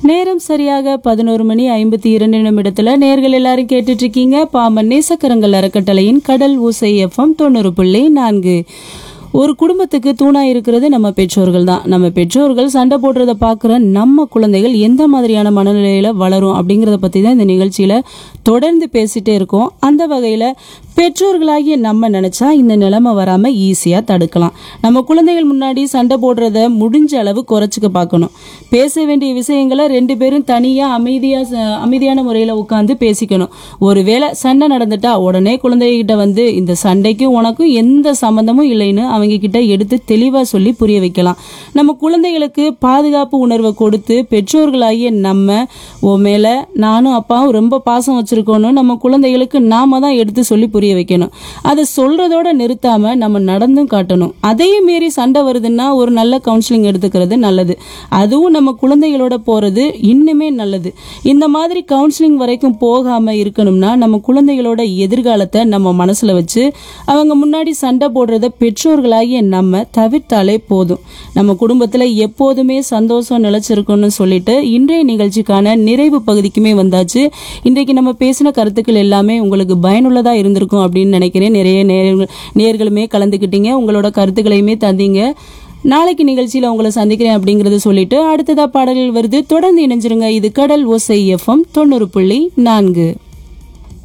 நேரம் சரியாக பதினோரு மணி ஐம்பத்தி இரண்டு நிமிடத்துல நேர்கள் எல்லாரும் கேட்டுட்டு இருக்கீங்க பாம்பன் நேசக்கரங்கள் அறக்கட்டளையின் கடல் ஊசை எஃப்எம் தொண்ணூறு புள்ளி நான்கு ஒரு குடும்பத்துக்கு தூணா இருக்கிறது நம்ம பெற்றோர்கள் தான் நம்ம பெற்றோர்கள் சண்டை போடுறத பார்க்குற நம்ம குழந்தைகள் எந்த மாதிரியான மனநிலையில வளரும் அப்படிங்கிறத பத்தி தான் இந்த நிகழ்ச்சியில தொடர்ந்து பேசிட்டே இருக்கோம் அந்த வகையில பெற்றோர்களாகிய நம்ம நினைச்சா இந்த நிலைமை வராம ஈஸியா தடுக்கலாம் நம்ம குழந்தைகள் முன்னாடி சண்டை போடுறத முடிஞ்ச அளவு குறைச்சிக்க பார்க்கணும் பேச வேண்டிய விஷயங்களை ரெண்டு பேரும் தனியா அமைதியா ச- அமைதியான முறையில உட்காந்து பேசிக்கணும் ஒருவேளை சண்டை நடந்துட்டா உடனே குழந்தைகிட்ட வந்து இந்த சண்டைக்கும் உனக்கும் எந்த சம்பந்தமும் இல்லைன்னு அவங்க கிட்ட எடுத்து தெளிவா சொல்லி புரிய வைக்கலாம் நம்ம குழந்தைகளுக்கு பாதுகாப்பு உணர்வை கொடுத்து பெற்றோர்களாகிய நம்ம ஓ மேல நானும் அப்பாவும் ரொம்ப பாசம் வச்சிருக்கோன்னு நம்ம குழந்தைகளுக்கு நாம தான் எடுத்து சொல்லி புரிய வைக்கணும் அதை சொல்றதோட நிறுத்தாம நம்ம நடந்தும் காட்டணும் அதையும் மீறி சண்டை வருதுன்னா ஒரு நல்ல கவுன்சிலிங் எடுத்துக்கிறது நல்லது அதுவும் நம்ம குழந்தைகளோட போறது இன்னுமே நல்லது இந்த மாதிரி கவுன்சிலிங் வரைக்கும் போகாம இருக்கணும்னா நம்ம குழந்தைகளோட எதிர்காலத்தை நம்ம மனசுல வச்சு அவங்க முன்னாடி சண்டை போடுறத பெற்றோர்களாகிய நம்ம தவிர்த்தாலே போதும் நம்ம குடும்பத்துல எப்போதுமே சந்தோஷம் நிலைச்சிருக்கும்னு சொல்லிட்டு இன்றைய நிகழ்ச்சிக்கான நிறைவு பகுதிக்குமே வந்தாச்சு இன்றைக்கு நம்ம பேசின கருத்துக்கள் எல்லாமே உங்களுக்கு பயனுள்ளதா இருந்திருக்கும் அப்படின்னு நினைக்கிறேன் நிறைய நேர்கள் நேர்களுமே கலந்துக்கிட்டீங்க உங்களோட கருத்துக்களையுமே தந்தீங்க நாளைக்கு நிகழ்ச்சியில உங்களை சந்திக்கிறேன் அப்படிங்கறத சொல்லிட்டு அடுத்ததா பாடல்கள் வருது தொடர்ந்து இணைஞ்சிருங்க இது கடல் ஓசை எஃப்எம் தொண்ணூறு புள்ளி நான்கு